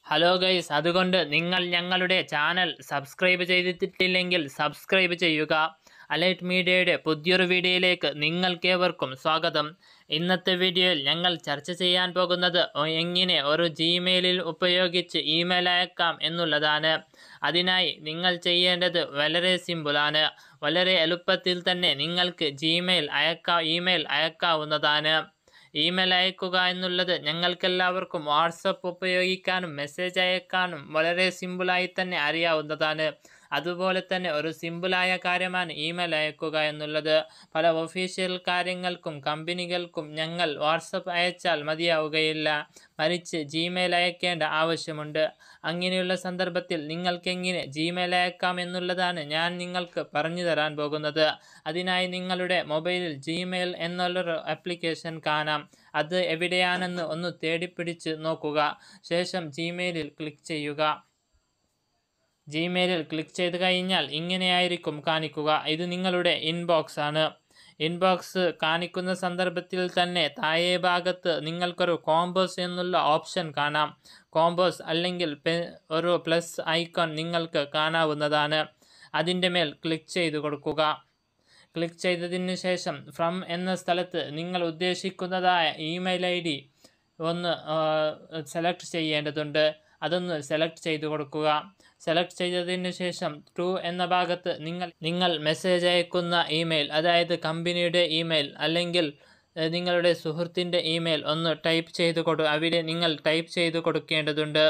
hello guys അതുകൊണ്ട് നിങ്ങൾ ഞങ്ങളുടെ ചാനൽ സബ്സ്ക്രൈബ് ചെയ്തിട്ടില്ലെങ്കിൽ സബ്സ്ക്രൈബ് ചെയ്യുക അലൈറ്റ് മീഡിയയുടെ പുതിയൊരു വീഡിയോയിലേക്ക് നിങ്ങൾക്കേവർക്കും സ്വാഗതം ഇന്നത്തെ വീഡിയോയിൽ ഞങ്ങൾ ചർച്ച ചെയ്യാൻ പോകുന്നത് ഒ- എങ്ങനെ ഒരു ജിമെയിലിൽ ഉപയോഗിച്ച് ഇമെയിൽ അയക്കാം എന്നുള്ളതാണ് അതിനായി നിങ്ങൾ ചെയ്യേണ്ടത് വളരെ സിമ്പിളാണ് വളരെ എളുപ്പത്തിൽ തന്നെ നിങ്ങൾക്ക് ജിമെയിൽ അയക്കാ ഇമെയിൽ അയക്കാവുന്നതാണ് ഇമെയിൽ അയക്കുക എന്നുള്ളത് ഞങ്ങൾക്കെല്ലാവർക്കും വാട്സപ്പ് ഉപയോഗിക്കാനും മെസ്സേജ് അയക്കാനും വളരെ സിമ്പിളായി തന്നെ അറിയാവുന്നതാണ് അതുപോലെ തന്നെ ഒരു സിമ്പിളായ കാര്യമാണ് ഇമെയിൽ അയക്കുക എന്നുള്ളത് പല ഒഫീഷ്യൽ കാര്യങ്ങൾക്കും കമ്പനികൾക്കും ഞങ്ങൾ വാട്സപ്പ് അയച്ചാൽ മതിയാവുകയില്ല മറിച്ച് ജിമെയിൽ അയക്കേണ്ട ആവശ്യമുണ്ട് അങ്ങനെയുള്ള സന്ദർഭത്തിൽ നിങ്ങൾക്കെങ്ങനെ ജിമെയിൽ അയക്കാം എന്നുള്ളതാണ് ഞാൻ നിങ്ങൾക്ക് പറഞ്ഞു തരാൻ പോകുന്നത് അതിനായി നിങ്ങളുടെ മൊബൈലിൽ ജിമെയിൽ എന്നുള്ളൊരു ആപ്ലിക്കേഷൻ കാണാം അത് എവിടെയാണെന്ന് ഒന്ന് തേടിപ്പിടിച്ച് നോക്കുക ശേഷം ജിമെയിലിൽ ക്ലിക്ക് ചെയ്യുക ജിമെയിലിൽ ക്ലിക്ക് ചെയ്ത് കഴിഞ്ഞാൽ ഇങ്ങനെയായിരിക്കും കാണിക്കുക ഇത് നിങ്ങളുടെ ഇൻബോക്സ് ആണ് ഇൻബോക്സ് കാണിക്കുന്ന സന്ദർഭത്തിൽ തന്നെ താഴെ ഭാഗത്ത് നിങ്ങൾക്കൊരു കോമ്പോസ് എന്നുള്ള ഓപ്ഷൻ കാണാം കോമ്പോസ് അല്ലെങ്കിൽ പെ- ഒരു പ്ലസ് ഐക്കൺ നിങ്ങൾക്ക് കാണാവുന്നതാണ് അതിൻ്റെ മേൽ ക്ലിക്ക് ചെയ്ത് കൊടുക്കുക ക്ലിക്ക് ചെയ്തതിന് ശേഷം ഫ്രം എന്ന സ്ഥലത്ത് നിങ്ങൾ ഉദ്ദേശിക്കുന്നതായ ഇമെയിൽ ഐ ഡി ഒന്ന് സെലക്ട് ചെയ്യേണ്ടതുണ്ട് അതൊന്ന് സെലക്ട് ചെയ്ത് കൊടുക്കുക സെലക്ട് ചെയ്തതിന് ശേഷം ടു എന്ന ഭാഗത്ത് നിങ്ങൾ നിങ്ങൾ മെസ്സേജ് അയക്കുന്ന ഇമെയിൽ അതായത് കമ്പനിയുടെ ഇമെയിൽ അല്ലെങ്കിൽ ഏഹ്, നിങ്ങളുടെ സുഹൃത്തിൻ്റെ ഇമെയിൽ ഒന്ന് ടൈപ്പ് ചെയ്ത് കൊടു അവിടെ നിങ്ങൾ ടൈപ്പ് ചെയ്ത് കൊടുക്കേണ്ടതുണ്ട്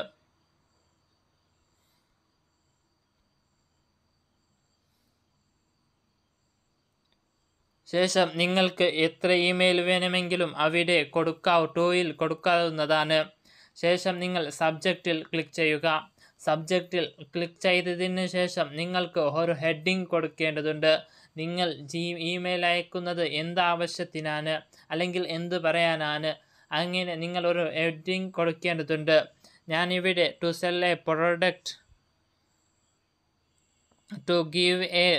ശേഷം നിങ്ങൾക്ക് എത്ര ഇമെയിൽ വേണമെങ്കിലും അവിടെ കൊടുക്കാവ് ടൂയിൽ കൊടുക്കാവുന്നതാണ് ശേഷം നിങ്ങൾ സബ്ജക്റ്റിൽ ക്ലിക്ക് ചെയ്യുക സബ്ജക്റ്റിൽ ക്ലിക്ക് ചെയ്തതിന് ശേഷം നിങ്ങൾക്ക് ഒരു ഹെഡിങ് കൊടുക്കേണ്ടതുണ്ട് നിങ്ങൾ ജി ഇമെയിൽ അയക്കുന്നത് എന്ത് ആവശ്യത്തിനാണ് അല്ലെങ്കിൽ എന്ത് പറയാനാണ് അങ്ങനെ നിങ്ങൾ ഒരു ഹെഡിങ് കൊടുക്കേണ്ടതുണ്ട് ഞാനിവിടെ to sell a product to give a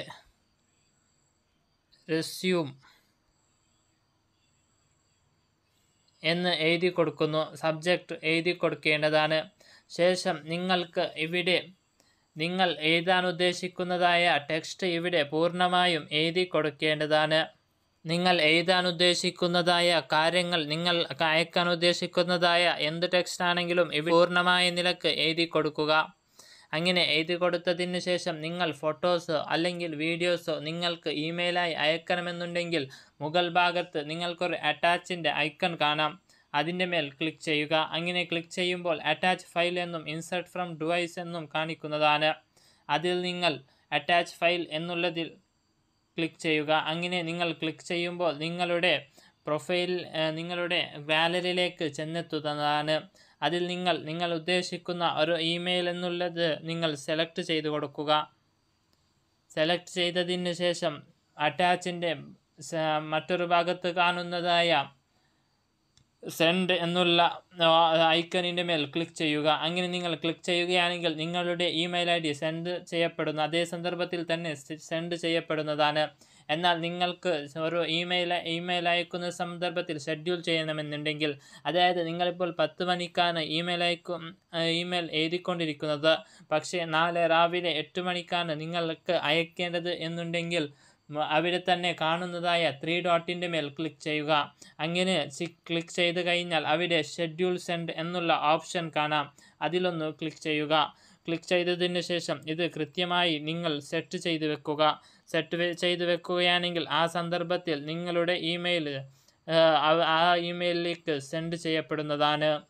resume എന്ന് എഴുതി കൊടുക്കുന്നു സബ്ജക്റ്റ് എഴുതി കൊടുക്കേണ്ടതാണ് ശേഷം നിങ്ങൾക്ക് ഇവിടെ നിങ്ങൾ എഴുതാൻ ഉദ്ദേശിക്കുന്നതായ ടെക്സ്റ്റ് ഇവിടെ പൂർണ്ണമായും എഴുതി കൊടുക്കേണ്ടതാണ് നിങ്ങൾ എഴുതാൻ ഉദ്ദേശിക്കുന്നതായ കാര്യങ്ങൾ നിങ്ങൾ അയക്കാൻ ഉദ്ദേശിക്കുന്നതായ എന്ത് ടെക്സ്റ്റ് ആണെങ്കിലും ഇവ പൂർണ്ണമായ നിലക്ക് എഴുതി കൊടുക്കുക അങ്ങനെ എഴുതി കൊടുത്തതിന് ശേഷം നിങ്ങൾ ഫോട്ടോസോ അല്ലെങ്കിൽ വീഡിയോസോ നിങ്ങൾക്ക് ഇമെയിലായി അയക്കണമെന്നുണ്ടെങ്കിൽ മുകൾ ഭാഗത്ത് നിങ്ങൾക്കൊരു അറ്റാച്ചിൻ്റെ ഐക്കൺ കാണാം അതിൻ്റെ മേൽ ക്ലിക്ക് ചെയ്യുക അങ്ങനെ ക്ലിക്ക് ചെയ്യുമ്പോൾ അറ്റാച്ച് ഫയൽ എന്നും ഇൻസേർട്ട് ഫ്രം ഡിവൈസ് എന്നും കാണിക്കുന്നതാണ് അതിൽ നിങ്ങൾ അറ്റാച്ച് ഫയൽ എന്നുള്ളതിൽ ക്ലിക്ക് ചെയ്യുക അങ്ങനെ നിങ്ങൾ ക്ലിക്ക് ചെയ്യുമ്പോൾ നിങ്ങളുടെ പ്രൊഫൈൽ ഏഹ്, നിങ്ങളുടെ ഗാലറിയിലേക്ക് ചെന്നെത്തുന്നതാണ് അതിൽ നിങ്ങൾ നിങ്ങൾ ഉദ്ദേശിക്കുന്ന ഒരു ഇമെയിൽ എന്നുള്ളത് നിങ്ങൾ സെലക്ട് ചെയ്ത് കൊടുക്കുക സെലക്ട് ചെയ്തതിന് ശേഷം അറ്റാച്ചിൻ്റെ മറ്റൊരു ഭാഗത്ത് കാണുന്നതായ സെൻഡ് എന്നുള്ള ഐക്കണിൻ്റെ മേൽ ക്ലിക്ക് ചെയ്യുക അങ്ങനെ നിങ്ങൾ ക്ലിക്ക് ചെയ്യുകയാണെങ്കിൽ നിങ്ങളുടെ ഇമെയിൽ ഐ ഡി സെൻഡ് ചെയ്യപ്പെടുന്നു അതേ സന്ദർഭത്തിൽ തന്നെ സെൻഡ് ചെയ്യപ്പെടുന്നതാണ് എന്നാൽ നിങ്ങൾക്ക് ഒരു ഇമെയിൽ ഇമെയിൽ അയക്കുന്ന സന്ദർഭത്തിൽ ഷെഡ്യൂൾ ചെയ്യണമെന്നുണ്ടെങ്കിൽ അതായത് നിങ്ങളിപ്പോൾ പത്ത് മണിക്കാണ് ഇമെയിൽ അയക്കും ഇമെയിൽ എഴുതിക്കൊണ്ടിരിക്കുന്നത് പക്ഷേ നാളെ രാവിലെ എട്ട് മണിക്കാണ് നിങ്ങൾക്ക് അയക്കേണ്ടത് എന്നുണ്ടെങ്കിൽ മ- അവിടെ തന്നെ കാണുന്നതായ ത്രീ ഡോട്ടിൻ്റെ മേൽ ക്ലിക്ക് ചെയ്യുക അങ്ങനെ ക്ലിക്ക് ചെയ്ത് കഴിഞ്ഞാൽ അവിടെ ഷെഡ്യൂൾ സെൻഡ് എന്നുള്ള ഓപ്ഷൻ കാണാം അതിലൊന്ന് ക്ലിക്ക് ചെയ്യുക ക്ലിക്ക് ചെയ്തതിന് ശേഷം ഇത് കൃത്യമായി നിങ്ങൾ സെറ്റ് ചെയ്ത് വെക്കുക സെറ്റ് ചെയ്ത് വെക്കുകയാണെങ്കിൽ ആ സന്ദർഭത്തിൽ നിങ്ങളുടെ ഇമെയിൽ ആ ഇമെയിലിലേക്ക് സെൻഡ് ചെയ്യപ്പെടുന്നതാണ്